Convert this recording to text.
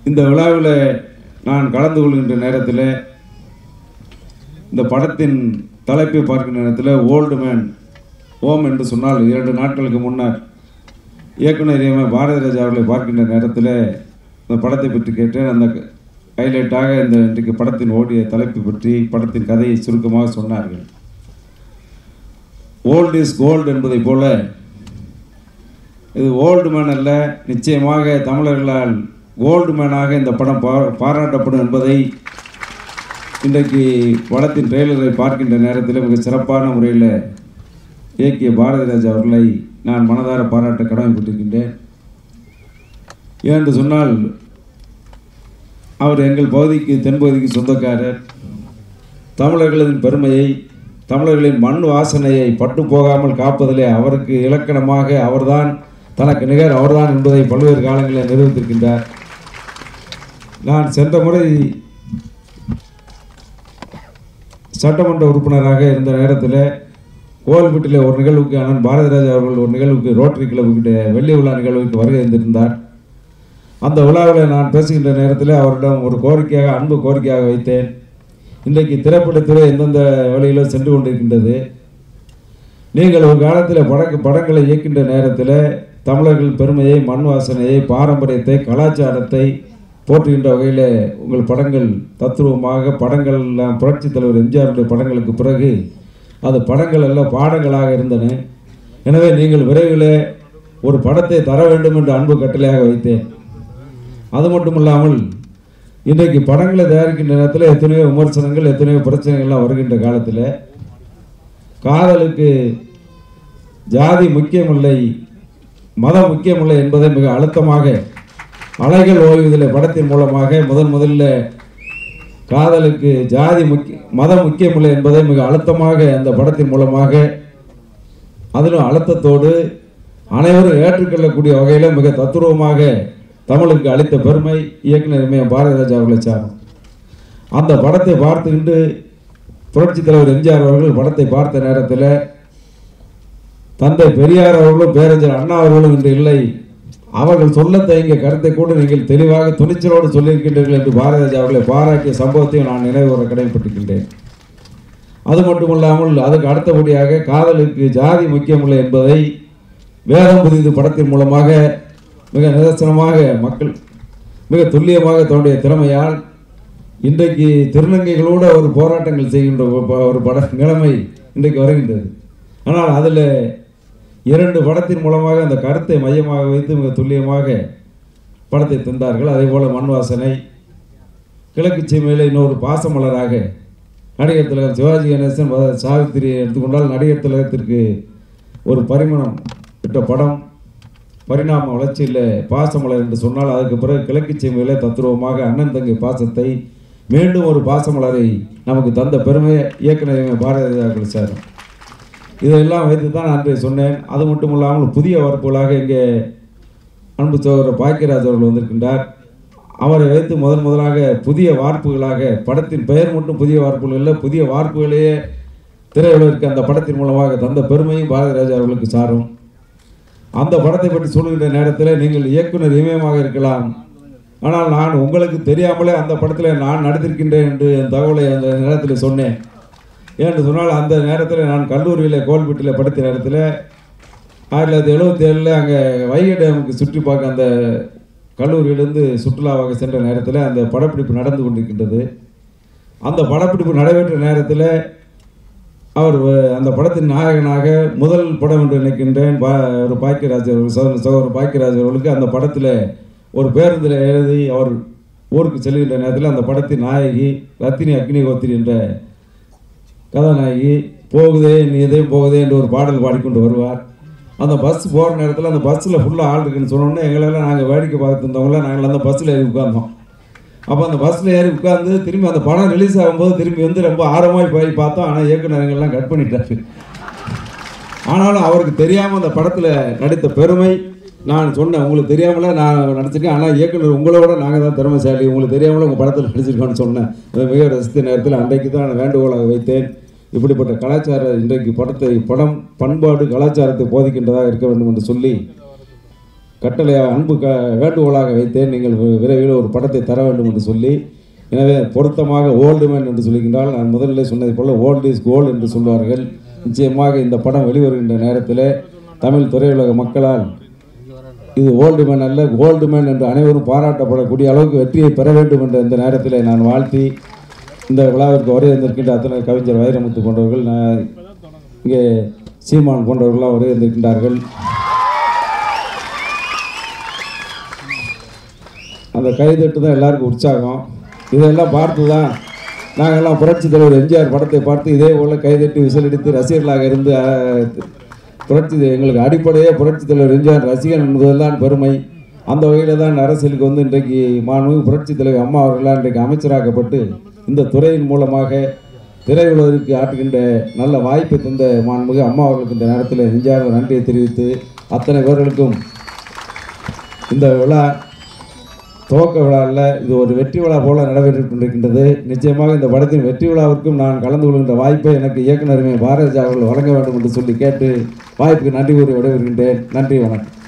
இந்த விழாவில் நான் கலந்து கொள்கின்ற நேரத்தில் இந்த படத்தின் தலைப்பை பார்க்கின்ற நேரத்தில் ஓல்டு மேன் ஓம் என்று சொன்னால் இரண்டு நாட்களுக்கு முன்னர் இயக்குனர் இயக்குனர் பாரதி ராஜா அவர்களை பார்க்கின்ற நேரத்தில் இந்த படத்தை பற்றி கேட்டேன் அந்த ஹைலைட்டாக இந்த இன்றைக்கு படத்தின் ஓடிய தலைப்பு பற்றி படத்தின் கதையை சுருக்கமாக சொன்னார்கள் ஓல்ட் இஸ் கோல்டு என்பதைப் போல இது ஓல்டு மேன் அல்ல நிச்சயமாக தமிழர்களால் கோல்டு மேனாக இந்த படம் பா பாராட்டப்படும் என்பதை இன்றைக்கு படத்தின் ட்ரெய்லரை பார்க்கின்ற நேரத்தில் மிக சிறப்பான முறையில் இயக்கிய பாரதி ராஜா அவர்களை நான் மனதார பாராட்ட கடமைப்பட்டிருக்கின்றேன் ஏனென்று சொன்னால் அவர் எங்கள் பகுதிக்கு தென்பகுதிக்கு சொந்தக்காரர் தமிழர்களின் பெருமையை தமிழர்களின் மண் வாசனையை பட்டு போகாமல் காப்பதிலே அவருக்கு இலக்கணமாக அவர்தான் தனக்கு நிகர் அவர்தான் என்பதை பல்வேறு காலங்களில் நிரூபித்திருக்கின்றார் நான் சென்ற முறை சட்டமன்ற உறுப்பினராக இருந்த நேரத்தில் கோவில்பட்டியில் ஒரு நிகழ்வுக்கு அண்ணன் பாரதிராஜா அவர்கள் ஒரு நிகழ்வுக்கு ரோட்டரி கிளப்புக்கிட்ட வெள்ளி விழா நிகழ்வுக்கு வருகை இருந்திருந்தார் அந்த விழாவில் நான் பேசுகின்ற நேரத்தில் அவரிடம் ஒரு கோரிக்கையாக அன்பு கோரிக்கையாக வைத்தேன் இன்றைக்கு திரைப்படத்துறை எந்தெந்த வழியிலோ சென்று கொண்டிருக்கின்றது நீங்கள் ஒரு காலத்தில் பட படங்களை இயக்கின்ற நேரத்தில் தமிழர்கள் பெருமையை மண் வாசனையை பாரம்பரியத்தை கலாச்சாரத்தை போற்றுகின்ற வகையில் உங்கள் படங்கள் தத்துவமாக படங்கள் எல்லாம் புரட்சித் தலைவர் எம்ஜிஆருடைய படங்களுக்கு பிறகு அது படங்கள் அல்ல பாடங்களாக இருந்தன எனவே நீங்கள் விரைவில் ஒரு படத்தை தர வேண்டும் என்று அன்பு கட்டளையாக வைத்தேன் அது மட்டும் இல்லாமல் இன்றைக்கு படங்களை தயாரிக்கின்ற நேரத்தில் எத்தனையோ விமர்சனங்கள் எத்தனையோ பிரச்சனைகள்லாம் வருகின்ற காலத்தில் காதலுக்கு ஜாதி முக்கியமில்லை மதம் முக்கியமில்லை என்பதை மிக அழுத்தமாக அலைகள் ஓய்வதில்லை படத்தின் மூலமாக முதன் முதல்ல காதலுக்கு ஜாதி முக்கிய மதம் முக்கியமில்லை என்பதை மிக அழுத்தமாக அந்த படத்தின் மூலமாக அதிலும் அழுத்தத்தோடு அனைவரும் ஏற்றுக்கொள்ளக்கூடிய வகையில் மிக தத்துரூபமாக தமிழுக்கு அளித்த பெருமை இயக்குனர் இமயம் பாரதி ராஜா அவர்களை சாரும் அந்த படத்தை பார்த்துக்கிட்டு புரட்சித் தலைவர் எம்ஜிஆர் அவர்கள் படத்தை பார்த்த நேரத்தில் தந்தை பெரியார் அவர்களும் பேரறிஞர் அண்ணா அவர்களும் இன்று இல்லை அவர்கள் சொல்ல தயங்கிய கருத்தை கூட நீங்கள் தெளிவாக துணிச்சலோடு சொல்லியிருக்கின்றீர்கள் என்று பாரதி ராஜா அவர்களை பாராட்டிய சம்பவத்தையும் நான் நினைவுற கடமைப்பட்டிருக்கின்றேன் அது மட்டுமல்லாமல் அதுக்கு அடுத்தபடியாக காதலுக்கு ஜாதி முக்கியமில்லை என்பதை வேதம் புதிது படத்தின் மூலமாக மிக நிதர்சனமாக மக்கள் மிக துல்லியமாக தன்னுடைய திறமையால் இன்றைக்கு திருநங்கைகளோடு ஒரு போராட்டங்கள் செய்கின்ற ஒரு ப- ஒரு பட நிலைமை இன்றைக்கு வருகின்றது ஆனால் அதில் இரண்டு படத்தின் மூலமாக அந்த கருத்தை மையமாக வைத்து மிக துல்லியமாக படத்தை தந்தார்கள் அதே போல மண் வாசனை கிழக்கு சீமையில் இன்னொரு பாசமலராக நடிகர் திலகம் சிவாஜி கணேசன் வ- சாவித்திரியை எடுத்துக்கொண்டால் நடிகர் திலகத்திற்கு ஒரு பரிமாணம் விட்ட படம் பரிணாம வளர்ச்சியில் பாசமலர் என்று சொன்னால் அதுக்கு பிறகு கிழக்கு சீமையில் தத்துருவமாக அண்ணன் தங்கை பாசத்தை மீண்டும் ஒரு பாசமலரை நமக்கு தந்த பெருமை இயக்குனர் இவங்க பாரதி ராஜா சார் இதெல்லாம் வைத்து தான் நான் அன்றைய சொன்னேன் அது மட்டும் இல்லாமல் புதிய வார்ப்புகளாக இங்கே அன்பு சகோதரர் பாக்கியராஜ் அவர்கள் வந்திருக்கின்றார் அவரை வைத்து முதன் முதலாக புதிய வார்ப்புகளாக படத்தின் பெயர் மட்டும் புதிய வார்ப்புகள் இல்லை புதிய வார்ப்புகளையே திரையுலகிற்கு அந்த படத்தின் மூலமாக தந்த பெருமையும் பாரதி ராஜா அவர்களுக்கு சாரும் அந்த படத்தை பற்றி சொல்லுகின்ற நேரத்தில் நீங்கள் இயக்குனர் இமயமாக இருக்கலாம் ஆனால் நான் உங்களுக்கு தெரியாமலே அந்த படத்தில் நான் நடித்திருக்கின்றேன் என்று என் தகவலை அந்த நேரத்தில் சொன்னேன் ஏன்னு சொன்னால் அந்த நேரத்தில் நான் கல்லூரியில் கோல்பட்டியில் படித்த நேரத்தில் ஆயிரத்தி தொள்ளாயிரத்தி எழுபத்தி ஏழில் அங்கே வைகை டேமுக்கு சுற்றி பார்க்க அந்த கல்லூரியிலிருந்து சுற்றுலாவாக சென்ற நேரத்தில் அந்த படப்பிடிப்பு நடந்து கொண்டிருக்கின்றது அந்த படப்பிடிப்பு நடைபெற்ற நேரத்தில் அவர் வ- அந்த படத்தின் நாயகனாக முதல் படம் என்று நினைக்கின்றேன் பா ஒரு பாக்கியராஜ் அவர்கள் சகோதர சகோதரர் பாக்கியராஜ் அவர்களுக்கு அந்த படத்தில் ஒரு பேருந்தில் எழுதி அவர் ஊருக்கு செல்கின்ற நேரத்தில் அந்த படத்தின் நாயகி ரத்தினி அக்னிஹோத்திரி என்ற கதாநாயகி போகுதே நீ எதையும் போகுதே என்று ஒரு பாடல் பாடிக்கொண்டு வருவார் அந்த பஸ் போகிற நேரத்தில் அந்த பஸ்ஸில் ஃபுல்லாக ஆள் இருக்குன்னு சொன்னோன்னே எங்களெல்லாம் நாங்கள் வேடிக்கை பார்த்துட்டு இருந்தவங்களாம் நாங்கள் அந்த பஸ்ஸில் ஏறி உட்கார்ந்தோம் அப்போ அந்த பஸ்ஸில் ஏறி உட்கார்ந்து திரும்பி அந்த படம் ரிலீஸ் ஆகும்போது திரும்பி வந்து ரொம்ப ஆர்வமாய் போய் பார்த்தோம் ஆனால் இயக்குனருங்கெல்லாம் கட் பண்ணிட்டாரு ஆனாலும் அவருக்கு தெரியாமல் அந்த படத்தில் நடித்த பெருமை நான் சொன்னேன் உங்களுக்கு தெரியாமல நான் நடிச்சிருக்கேன் ஆனால் இயக்குனர் உங்களோட நாங்கள் தான் திறமைசாலி உங்களுக்கு தெரியாமல உங்கள் படத்தில் நடிச்சிருக்கோன்னு சொன்னேன் அதை மிக ரசித்த நேரத்தில் அன்றைக்கு தான் நான் வேண்டுகோளாக வைத்தேன் இப்படிப்பட்ட கலாச்சார இன்றைக்கு படத்தை படம் பண்பாடு கலாச்சாரத்தை போதிக்கின்றதாக இருக்க வேண்டும் என்று சொல்லி கட்டளை அன்பு க வேண்டுகோளாக வைத்தேன் நீங்கள் வி- விரைவில் ஒரு படத்தை தர வேண்டும் என்று சொல்லி எனவே பொருத்தமாக ஓல்டு மேன் என்று சொல்லுகின்றால் நான் முதலில் சொன்னதை போல ஓல்டு இஸ் கோல்டு என்று சொல்வார்கள் நிச்சயமாக இந்த படம் வெளிவருகின்ற நேரத்தில் தமிழ் திரையுலக மக்களால் இது ஓல்டு மேன் அல்ல கோல்டு மேன் என்று அனைவரும் பாராட்டப்படக்கூடிய அளவுக்கு வெற்றியை பெற வேண்டும் என்ற இந்த நேரத்தில் நான் வாழ்த்தி இந்த விழாவிற்கு வருகை வந்திருக்கின்ற அத்தனை கவிஞர் வைரமுத்து போன்றவர்கள் நான் இங்கே சீமான் போன்றவர்கள்லாம் வருகை வந்திருக்கின்றார்கள் அந்த கைதட்டு தான் எல்லாருக்கும் உற்சாகம் இதெல்லாம் பார்த்து தான் நாங்கள்லாம் புரட்சி தலைவர் எம்ஜிஆர் படத்தை பார்த்து இதே போல் கைதட்டி விசிலடித்து ரசிகர்களாக இருந்து அஹ், புரட்சி எங்களுக்கு அடிப்படையே புரட்சி தலைவர் எம்ஜிஆர் ரசிகன் என்பதுதான் பெருமை அந்த வகையில் தான் அரசியலுக்கு வந்து இன்றைக்கு மாண்புமிகு புரட்சி தலைவர் அம்மா அவர்களால் இன்றைக்கு அமைச்சராக்கப்பட்டு இந்த துறையின் மூலமாக திரையுலகிற்கு ஆற்றுகின்ற நல்ல வாய்ப்பை தந்த மாண்புமிகு அம்மா அவர்களுக்கு இந்த நேரத்தில் நெஞ்சார்ந்த நன்றியை தெரிவித்து அத்தனை பேர்களுக்கும் இந்த விழா துவக்க விழாவில் இது ஒரு வெற்றி விழா போல நடைபெற்றுக் கொண்டிருக்கின்றது நிச்சயமாக இந்த படத்தின் வெற்றி விழாவிற்கும் நான் கலந்து கொள்கின்ற வாய்ப்பை எனக்கு இயக்குனர் பாரதிராஜா அவர்கள் வழங்க வேண்டும் என்று சொல்லி கேட்டு வாய்ப்புக்கு நன்றி கூறி விடைபெறுகின்றேன் நன்றி வணக்கம்